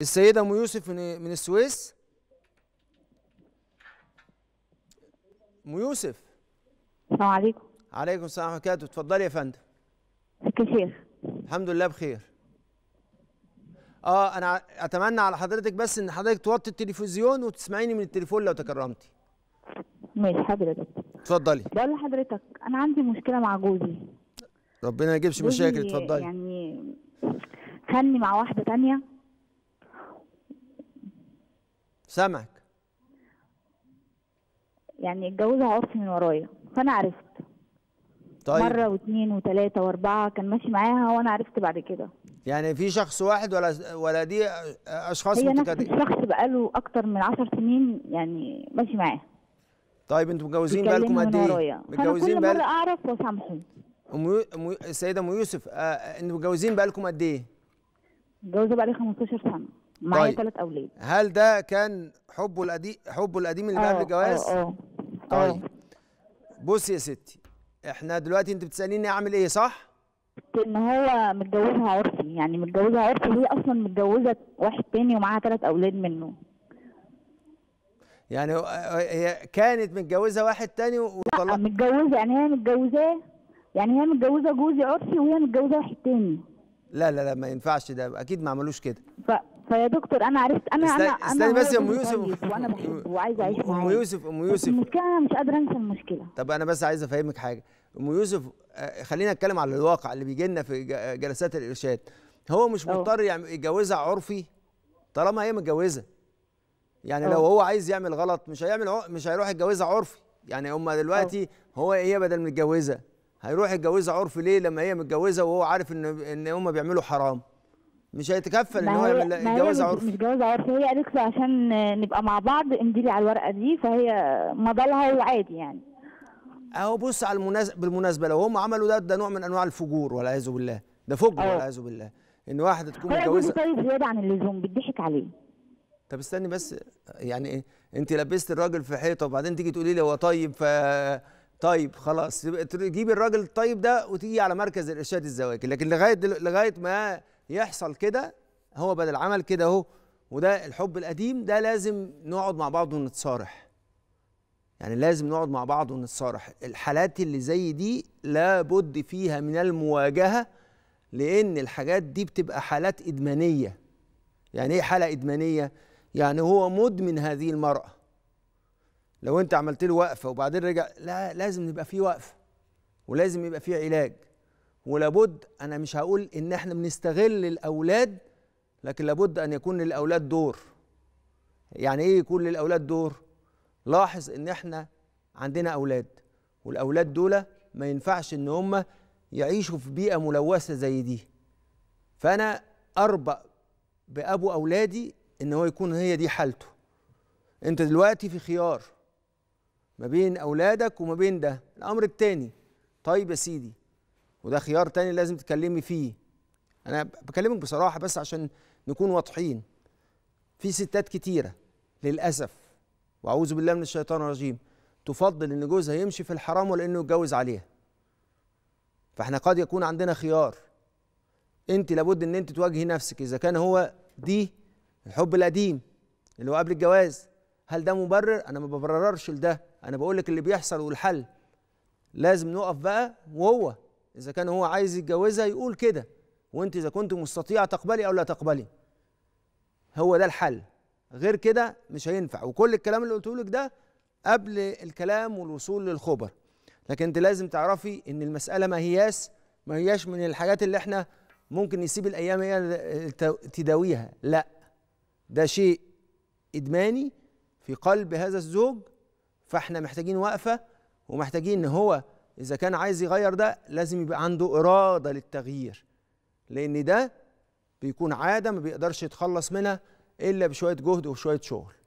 السيدة أم يوسف من من السويس أم يوسف السلام عليكم عليكم السلام ورحمة الله وبركاته اتفضلي يا فندم ازيك يا شيخ الحمد لله بخير اه انا ع- اتمنى على حضرتك بس ان حضرتك توطي التلفزيون وتسمعيني من التليفون لو تكرمتي ماشي حضرتك اتفضلي بقول لحضرتك انا عندي مشكله مع جوزي ربنا ما يجيبش جوزي مشاكل اتفضلي يعني خاني مع واحده تانية سامعك يعني اتجوزها عرفي من ورايا فانا عرفت طيب مره واثنين وثلاثه واربعه كان ماشي معاها وانا عرفت بعد كده يعني في شخص واحد ولا ولا دي اشخاص هي نفس متكررين الشخص بقاله اكتر من عشر سنين يعني ماشي معاها طيب انتوا متجوزين بقالكم بيكلمني قد من ايه ورايا فانا متجوزين كل مره بقال اعرف واسامحه ام يو- أم يو- السيده ام يوسف آه انتوا متجوزين بقالكم قد ايه متجوزه بقالي 15 سنه معايا طيب. ثلاث اولاد هل ده كان حبه القديم حبه القديم اللي قبل اه الجواز اه اه طيب بصي يا ستي احنا دلوقتي انت بتساليني اعمل ايه صح ان هو متجوزها عرفي يعني متجوزها عرفي وهي اصلا متجوزه واحد تاني ومعاها ثلاث اولاد منه يعني هو- هي كانت متجوزه واحد تاني لا وطلق متجوزه يعني هي متجوزاه يعني هي متجوزه جوزي عرفي وهي متجوزه واحد تاني لا لا لا ما ينفعش ده اكيد ما عملوش كده ف... فيا دكتور انا عرفت انا استني- انا استني انا بس يا هو ام جوزي يوسف كويس وانا بحبه وعايزه اعيش معاه ام يوسف ام بس يوسف المشكله انا مش قادره انسى المشكله طب انا بس عايز افهمك حاجه ام يوسف آه، خلينا نتكلم على الواقع اللي بيجي لنا في ج- جلسات الارشاد هو مش أه. مضطر يعم- يتجوزها عرفي طالما هي متجوزه يعني أه. لو هو عايز يعمل غلط مش هيعمل عق- مش هيروح يتجوزها عرفي يعني هم دلوقتي هو هي بدل متجوزه هيروح يتجوزها عرفي ليه لما هي متجوزه وهو عارف ان ان هم بيعملوا حرام مش هيتكفل ان ما هو هي يعمل ما هي يتجوزها مش- عرفي مش جوازها عرفي هي قالت له عشان نبقى مع بعض امضي لي على الورقه دي فهي مضى لها وعادي يعني اهو بص على المناسبة بالمناسبه لو هم عملوا ده ده نوع من انواع الفجور والعياذ بالله ده فجر أه. والعياذ بالله ان واحده تكون هو جوزي متجوزه طيب زياده عن اللزوم بيضحك عليه طب استني بس يعني ايه انت لبست الراجل في حيطه وبعدين تيجي تقولي لي هو طيب ف طيب خلاص يبقى تجيبي الراجل الطيب ده وتيجي على مركز الارشاد الزواجي لكن لغايه دل... لغايه ما يحصل كده هو بدل عمل كده اهو وده الحب القديم ده لازم نقعد مع بعض ونتصارح يعني لازم نقعد مع بعض ونتصارح الحالات اللي زي دي لابد فيها من المواجهه لان الحاجات دي بتبقى حالات ادمانيه يعني ايه حاله ادمانيه يعني هو مدمن هذه المراه لو انت عملت له وقفه وبعدين رجع لا لازم يبقى فيه وقفه ولازم يبقى فيه علاج ولابد انا مش هقول ان احنا بنستغل الاولاد لكن لابد ان يكون للاولاد دور يعني ايه يكون للاولاد دور لاحظ ان احنا عندنا اولاد والاولاد دول ما ينفعش ان هم يعيشوا في بيئه ملوثه زي دي فانا اربأ بابو اولادي ان هو يكون هي دي حالته انت دلوقتي في خيار ما بين اولادك وما بين ده الامر التاني طيب يا سيدي وده خيار تاني لازم تكلمي فيه انا بكلمك بصراحه بس عشان نكون واضحين في ستات كتيره للاسف واعوذ بالله من الشيطان الرجيم تفضل ان جوزها يمشي في الحرام ولا انه يتجوز عليها فاحنا قد يكون عندنا خيار انت لابد ان انت تواجهي نفسك اذا كان هو دي الحب القديم اللي هو قبل الجواز هل ده مبرر انا ما ببررش لده انا بقول لك اللي بيحصل والحل لازم نقف بقى وهو اذا كان هو عايز يتجوزها يقول كده وانت اذا كنت مستطيعه تقبلي او لا تقبلي هو ده الحل غير كده مش هينفع وكل الكلام اللي قلته لك ده قبل الكلام والوصول للخبر لكن انت لازم تعرفي ان المساله ما هياش ما هياش من الحاجات اللي احنا ممكن نسيب الايام هي تداويها لا ده شيء ادماني في قلب هذا الزوج فاحنا محتاجين وقفه ومحتاجين ان هو اذا كان عايز يغير ده لازم يبقى عنده اراده للتغيير لان ده بيكون عاده ما بيقدرش يتخلص منها الا بشويه جهد وشويه شغل